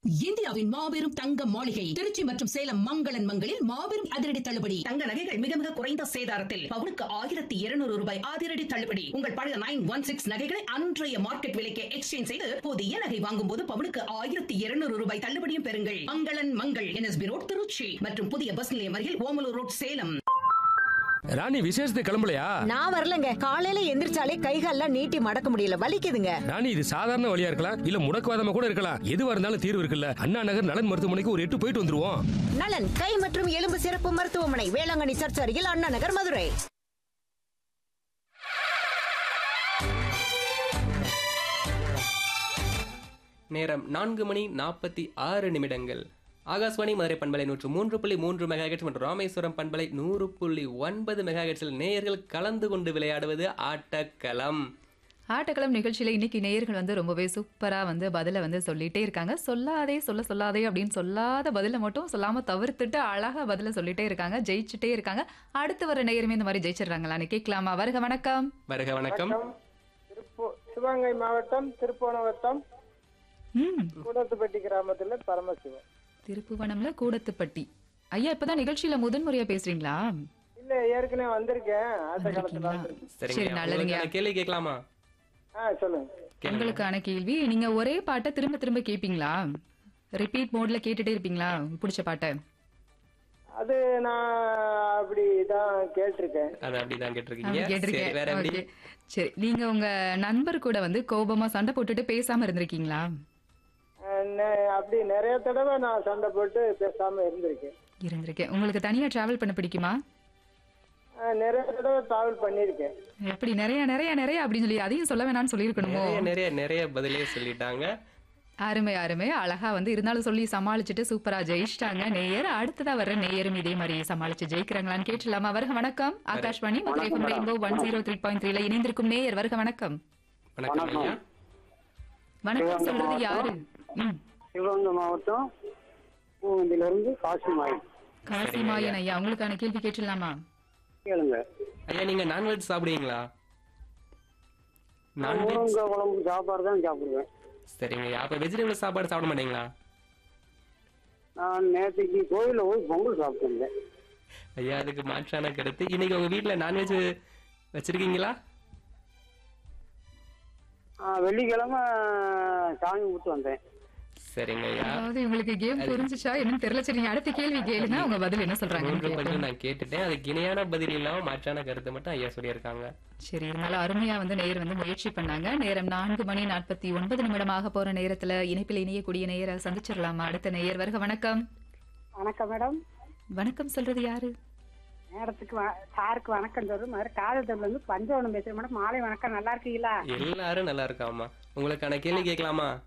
இந்தியாவின் மாபெரும் தங்க மாளிகை திருச்சி மற்றும் சேலம் மங்களன் மங்களில் மாபெரும் அதிரடி தள்ளுபடி தங்க நகைகள் மிக மிக குறைந்த சேதாரத்தில் பவுனுக்கு ஆயிரத்தி இருநூறு ரூபாய் அதிரடி தள்ளுபடி உங்கள் பழைய நைன் ஒன் சிக்ஸ் நகைகளை அன்றைய மார்க்கெட் விலைக்கு எக்ஸ்சேஞ்ச் செய்து புதிய நகை வாங்கும் போது பவுனுக்கு ஆயிரத்தி இருநூறு ரூபாய் தள்ளுபடியும் பெறுங்கள் மங்களன் மங்கள் என்எஸ்பி ரோட் திருச்சி மற்றும் புதிய பஸ் நிலையம் அருகில் ஓமலூர் ரோட் சேலம் ராணி விசேஷத்துக்கு கிளம்பலையா நான் வரலங்க காலையில எந்திரிச்சாலே கைகால்லாம் நீட்டி மடக்க முடியல வலிக்குதுங்க ராணி இது சாதாரண வழியா இருக்கலாம் இல்ல முடக்குவாதமா கூட இருக்கலாம் எதுவா இருந்தாலும் தீர்வு இருக்குல்ல அண்ணா நகர் நலன் மருத்துவமனைக்கு ஒரு எட்டு போயிட்டு வந்துருவோம் நலன் கை மற்றும் எலும்பு சிறப்பு மருத்துவமனை வேளாங்கண்ணி சர்ச் அருகில் அண்ணா நகர் மதுரை நேரம் நான்கு மணி நாற்பத்தி ஆறு நிமிடங்கள் ஆகாஷ்வாணி மதுரை பண்பலை நூற்று மூன்று புள்ளி மூன்று மெகாஹெட்ஸ் மற்றும் ராமேஸ்வரம் பண்பலை நூறு புள்ளி ஒன்பது மெகாஹெட்ஸில் நேயர்கள் கலந்து கொண்டு விளையாடுவது ஆட்டக்களம் ஆட்டக்களம் நிகழ்ச்சியில இன்னைக்கு நேயர்கள் வந்து ரொம்பவே சூப்பரா வந்து பதில வந்து சொல்லிட்டே இருக்காங்க சொல்லாதே சொல்ல சொல்லாதே அப்படின்னு சொல்லாத பதில மட்டும் சொல்லாம தவிர்த்துட்டு அழகா பதில சொல்லிட்டே இருக்காங்க ஜெயிச்சுட்டே இருக்காங்க அடுத்து வர நேயருமே இந்த மாதிரி ஜெயிச்சிடுறாங்களான்னு கேட்கலாமா வருக வணக்கம் வருக வணக்கம் திருப்பூ சிவகங்கை மாவட்டம் திருப்போணவட்டம் ம் கூடத்துப்பட்டி கிராமத்துல பரமசிவம் திருப்புவனம்ல கூடத்துப்பட்டி ஐயா இப்பதான் நிகழ்ச்சியில முதன்முறையா பேசுறீங்களா இல்ல ஏற்கனவே வந்திருக்கேன் ஆட்ட காலத்துல வந்திருக்கீங்களா? வந்திருக்கேன் சரி சரிங்க நல்லதுங்க உங்களுக்கான கேள்வி கேட்கலாமா ஆ சொல்லுங்க கேளுங்க. உங்களுக்கான கேள்வி நீங்க ஒரே பாட்டை திரும்ப திரும்ப கேட்பீங்களா ரிப்பீட் மோட்ல கேட்டுட்டே இருப்பீங்களா பிடிச்ச பாட்டை அது நான் அப்படிதான் கேட்டிருக்கேன் அது அப்படிதான் அப்படி கேட்டிருக்கீங்க சரி கேட்டிருக்கேன் வேற எப்படி Okay. சரி நீங்க உங்க நண்பர் கூட வந்து கோபமா சண்டை போட்டுட்டு பேசாம இருந்திருக்கீங்களா அஹ் நெ- அப்படி நிறைய தடவை நான் சண்டை போட்டு பேசாம இருந்திருக்கேன் இருந்திருக்கேன் உங்களுக்கு தனியா டிராவல் பண்ண பிடிக்குமா அஹ் நிறைய தடவை டிராவல் பண்ணியிருக்கேன் எப்படி நிறைய நிறைய நிறைய அப்படின்னு சொல்லி அதையும் சொல்ல வேணாம்னு சொல்லியிருக்கணுமோ நிறைய நிறைய நிறைய பதிலே சொல்லிட்டாங்க அருமை அருமை அழகா வந்து இருந்தாலும் சொல்லி சமாளிச்சுட்டு சூப்பரா ஜெயிச்சிட்டாங்க நேயர் அடுத்ததா வர நேயரும் இதே மாதிரி சமாளிச்சு ஜெயிக்கிறாங்களான்னு கேட்டுலாமா வருக வணக்கம் Akashvani Madurai rainbow one zero three point த்ரீல இணைந்திருக்கும் நேயர் வருக வணக்கம் வணக்கம் ஐயா வணக்கம் சொல்றது யாரு ம் சிவகங்கை மாவட்டம் பூவந்திலிருந்து காசிமாய் காசிமாயன் ஐயா உங்களுக்கான கேள்வி கேட்டுடலாமா கேளுங்க ஐயா நீங்க நான்வெஜ் சாப்பிடுவீங்களா நான்வெஜ் முருங்கை குழம்பு சாப்பாடு தான் சாப்பிடுவேன் சரிங்க ஐயா அப்ப வெஜிடபிள் சாப்பாடு சாப்பிட மாட்டீங்களா நான் நேற்றுக்கு கோயிலில் போய் பொங்கல் சாப்பிட்டுருந்தேன் ஐயா அதுக்கு மாற்றான கருத்து இன்னைக்கு உங்க வீட்ல நான்வெஜ் வச்சிருக்கீங்களா வெள்ளிக்கிழமை சாமி கும்பிட்டு வந்தேன் சரிங்க ஐயா அதாவது உங்களுக்கு கேம் புரிஞ்சுச்சா என்னன்னு தெரியல சரி நீங்க அடுத்த கேள்வி கேளுங்க உங்க பதில் என்ன மூன்று சொல்றாங்க பதில் நான் கேட்டுட்டேன் அதுக்கு இணையான பதில் இல்லாம மாற்றான கருத்தை மட்டும் ஐயா சொல்லியிருக்காங்க சரி இருந்தாலும் அருமையா வந்து நேயர் வந்து முயற்சி பண்ணாங்க நேரம் நான்கு மணி நாற்பத்தி ஒன்பது நிமிடமாக போற நேரத்துல இணைப்பில் இணையக்கூடிய நேயரை சந்திச்சிடலாமா அடுத்த நேயர் வருக வணக்கம் வணக்கம் மேடம் வணக்கம் சொல்றது யாரு மேடத்துக்கு வ- சாருக்கு வணக்கம் சொல்றேன் மாதிரி காதத்துல இருந்து பஞ்சவனம் பேசுறேன் மேடம் மாலை வணக்கம் நல்லா இருக்கீங்களா எல்லாரும் நல்லா இருக்காமா உங்களுக்கான கேள்வி கேட்கலாமா